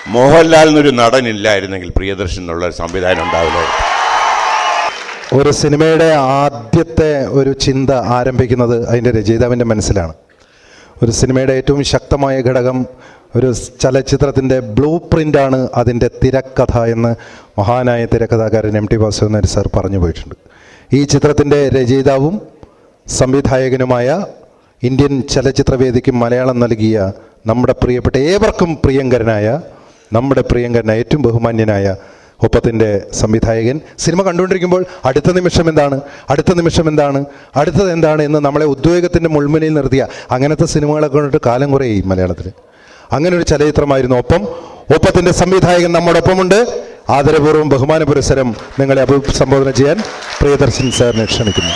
മോഹൻലാൽ എന്നൊരു നടനില്ലായിരുന്നെങ്കിൽ പ്രിയദർശൻ എന്നുള്ള ഒരു സംവിധാനം ഉണ്ടാവില്ല ഒരു സിനിമയുടെ ആദ്യത്തെ ഒരു ചിന്ത ആരംഭിക്കുന്നത് അതിൻ്റെ രചയിതാവിൻ്റെ മനസ്സിലാണ് ഒരു സിനിമയുടെ ഏറ്റവും ശക്തമായ ഘടകം ഒരു ചലച്ചിത്രത്തിൻ്റെ ബ്ലൂ പ്രിൻ്റാണ് അതിൻ്റെ തിരക്കഥ എന്ന് മഹാനായ തിരക്കഥാകാരൻ എം ടി വാസുദേവൻ സാർ പറഞ്ഞു പോയിട്ടുണ്ട് ഈ ചിത്രത്തിൻ്റെ രചയിതാവും സംവിധായകനുമായ ഇന്ത്യൻ ചലച്ചിത്രവേദിക്ക് മലയാളം നൽകിയ നമ്മുടെ പ്രിയപ്പെട്ട ഏവർക്കും പ്രിയങ്കരനായ നമ്മുടെ പ്രിയങ്കരനായ ഏറ്റവും ബഹുമാന്യനായ ഒപ്പത്തിൻ്റെ സംവിധായകൻ സിനിമ കണ്ടുകൊണ്ടിരിക്കുമ്പോൾ അടുത്ത നിമിഷം എന്താണ് അടുത്ത നിമിഷം എന്താണ് അടുത്തത് എന്താണ് എന്ന് നമ്മളെ ഉദ്വേഗത്തിൻ്റെ മുൾമുനയിൽ നിർത്തിയ അങ്ങനത്തെ സിനിമകളെ കൊണ്ടിട്ട് കാലം കുറേ മലയാളത്തിൽ അങ്ങനെ ഒരു ചലച്ചിത്രമായിരുന്നു ഒപ്പം ഒപ്പത്തിൻ്റെ സംവിധായകൻ നമ്മോടൊപ്പമുണ്ട് ആദരപൂർവ്വം ബഹുമാന പുരസ്സരം നിങ്ങളെ അഭിസംബോധന ചെയ്യാൻ പ്രിയദർശൻ സാറിനെ ക്ഷണിക്കുന്നു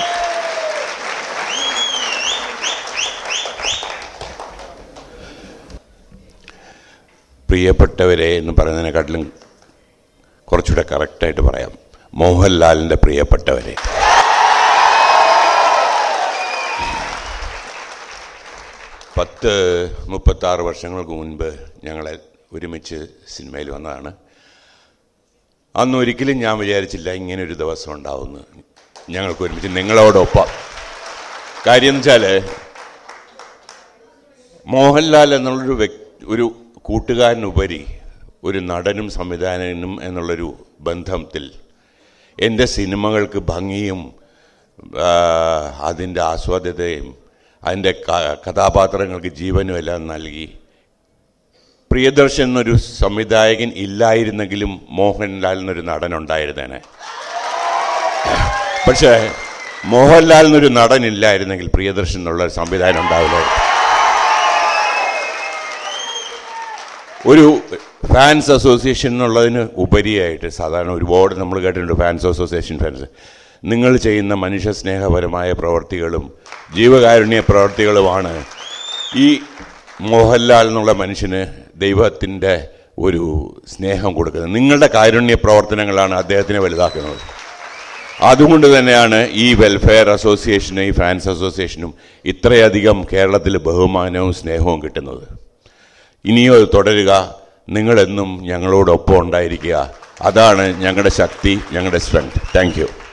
പ്രിയപ്പെട്ടവരെ എന്ന് പറയുന്നതിനെക്കാട്ടിലും കുറച്ചുകൂടെ കറക്റ്റായിട്ട് പറയാം മോഹൻലാലിൻ്റെ പ്രിയപ്പെട്ടവരെ പത്ത് മുപ്പത്താറ് വർഷങ്ങൾക്ക് മുൻപ് ഞങ്ങളെ ഒരുമിച്ച് സിനിമയിൽ വന്നതാണ് അന്ന് ഒരിക്കലും ഞാൻ വിചാരിച്ചില്ല ഇങ്ങനെ ഒരു ദിവസം ഉണ്ടാവുമെന്ന് ഞങ്ങൾക്ക് ഒരുമിച്ച് നിങ്ങളോടൊപ്പം കാര്യം എന്ന് വെച്ചാൽ മോഹൻലാൽ എന്നുള്ളൊരു വ്യക്തി ഒരു കൂട്ടുകാരനുപരി ഒരു നടനും സംവിധായകനും എന്നുള്ളൊരു ബന്ധത്തിൽ എൻ്റെ സിനിമകൾക്ക് ഭംഗിയും ആ, അതിൻ്റെ ആസ്വാദ്യതയും അതിൻ്റെ ക- കഥാപാത്രങ്ങൾക്ക് ജീവനും എല്ലാം നൽകി പ്രിയദർശൻ എന്നൊരു സംവിധായകൻ ഇല്ലായിരുന്നെങ്കിലും മോഹൻലാൽ എന്നൊരു നടൻ ഉണ്ടായിരുന്നേനെ പക്ഷേ മോഹൻലാൽ എന്നൊരു നടൻ ഇല്ലായിരുന്നെങ്കിൽ പ്രിയദർശൻ എന്നുള്ള ഒരു സംവിധാനം ഉണ്ടാവില്ല ഒരു ഫാൻസ് അസോസിയേഷൻ എന്നുള്ളതിന് ഉപരിയായിട്ട് സാധാരണ ഒരുപാട് നമ്മൾ കേട്ടിട്ടുണ്ട് ഫാൻസ് അസോസിയേഷൻ ഫാൻസ് നിങ്ങൾ ചെയ്യുന്ന മനുഷ്യ സ്നേഹപരമായ പ്രവർത്തികളും ജീവകാരുണ്യ പ്രവർത്തികളുമാണ് ഈ മോഹൻലാൽ എന്നുള്ള മനുഷ്യന് ദൈവത്തിൻ്റെ ഒരു സ്നേഹം കൊടുക്കുന്നത് നിങ്ങളുടെ കാരുണ്യ പ്രവർത്തനങ്ങളാണ് അദ്ദേഹത്തിനെ വലുതാക്കുന്നത് അതുകൊണ്ട് തന്നെയാണ് ഈ വെൽഫെയർ അസോസിയേഷനും ഈ ഫാൻസ് അസോസിയേഷനും ഇത്രയധികം കേരളത്തിൽ ബഹുമാനവും സ്നേഹവും കിട്ടുന്നത് ഇനിയും അത് തുടരുക നിങ്ങളെന്നും ഞങ്ങളോടൊപ്പം ഉണ്ടായിരിക്കുക അതാണ് ഞങ്ങളുടെ ശക്തി ഞങ്ങളുടെ സ്ട്രെങ്ത് താങ്ക് യു